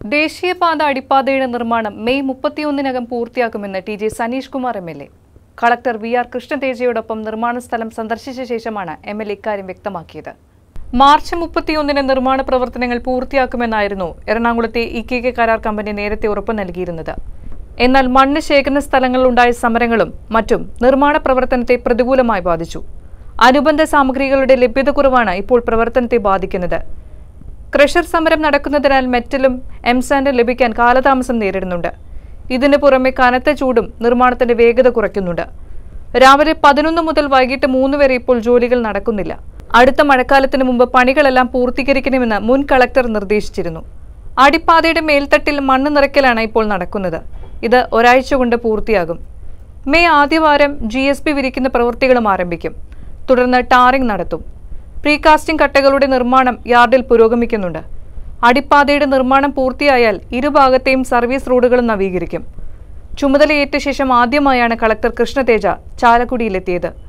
ദേശീയപാത അടിപ്പാതയുടെ നിർമ്മാണം മെയ് മുപ്പത്തിയൊന്നിനകം പൂർത്തിയാക്കുമെന്ന് T J Saneesh Kumar M L A collector V R കൃഷ്ണതേജയോടൊപ്പം നിർമ്മാണ സ്ഥലം സന്ദർശിച്ച ശേഷമാണ് എം എൽ എ ഇക്കാര്യം വ്യക്തമാക്കിയത് മാർച്ച് മുപ്പത്തിയൊന്നിന് നിർമ്മാണ പ്രവർത്തനങ്ങൾ പൂർത്തിയാക്കുമെന്നായിരുന്നു എറണാകുളത്തെ ഇ കെ കെ കരാർ കമ്പനി നേരത്തെ ഉറപ്പ് നൽകിയിരുന്നത് എന്നാൽ മണ്ണ് ശേഖരണ സ്ഥലങ്ങളിൽ ഉണ്ടായ സമരങ്ങളും മറ്റും നിർമ്മാണ പ്രവർത്തനത്തെ പ്രതികൂലമായി ബാധിച്ചു അനുബന്ധ സാമഗ്രികളുടെ ലഭ്യത കുറവാണ് ഇപ്പോൾ പ്രവർത്തനത്തെ ബാധിക്കുന്നത് ക്രഷർ സമരം നടക്കുന്നതിനാൽ മെറ്റലും എംസാൻഡും ലഭിക്കാൻ കാലതാമസം നേരിടുന്നുണ്ട് ഇതിനു പുറമെ കനത്ത ചൂടും നിർമ്മാണത്തിന്റെ വേഗത കുറയ്ക്കുന്നുണ്ട് രാവിലെ പതിനൊന്ന് മുതൽ വൈകിട്ട് മൂന്ന് വരെ ഇപ്പോൾ ജോലികൾ നടക്കുന്നില്ല അടുത്ത മഴക്കാലത്തിന് മുമ്പ് പണികളെല്ലാം പൂർത്തീകരിക്കണമെന്ന് മുൻ കളക്ടർ നിർദ്ദേശിച്ചിരുന്നു അടിപ്പാതയുടെ മേൽത്തട്ടിൽ മണ്ണ് നിറയ്ക്കലാണ് ഇപ്പോൾ നടക്കുന്നത് ഇത് ഒരാഴ്ച കൊണ്ട് പൂർത്തിയാകും മെയ് ആദ്യവാരം ജി എസ് പി വിരിക്കുന്ന പ്രവൃത്തികളും ആരംഭിക്കും തുടർന്ന് ടാറിംഗ് നടത്തും പ്രീകാസ്റ്റിംഗ് കട്ടകളുടെ നിർമ്മാണം യാർഡിൽ പുരോഗമിക്കുന്നുണ്ട് അടിപ്പാതയുടെ നിർമ്മാണം പൂർത്തിയായാൽ ഇരുഭാഗത്തെയും സർവീസ് റോഡുകളും നവീകരിക്കും ചുമതലയേറ്റ ശേഷം ആദ്യമായാണ് കളക്ടർ കൃഷ്ണതേജ ചാലക്കുടിയിലെത്തിയത്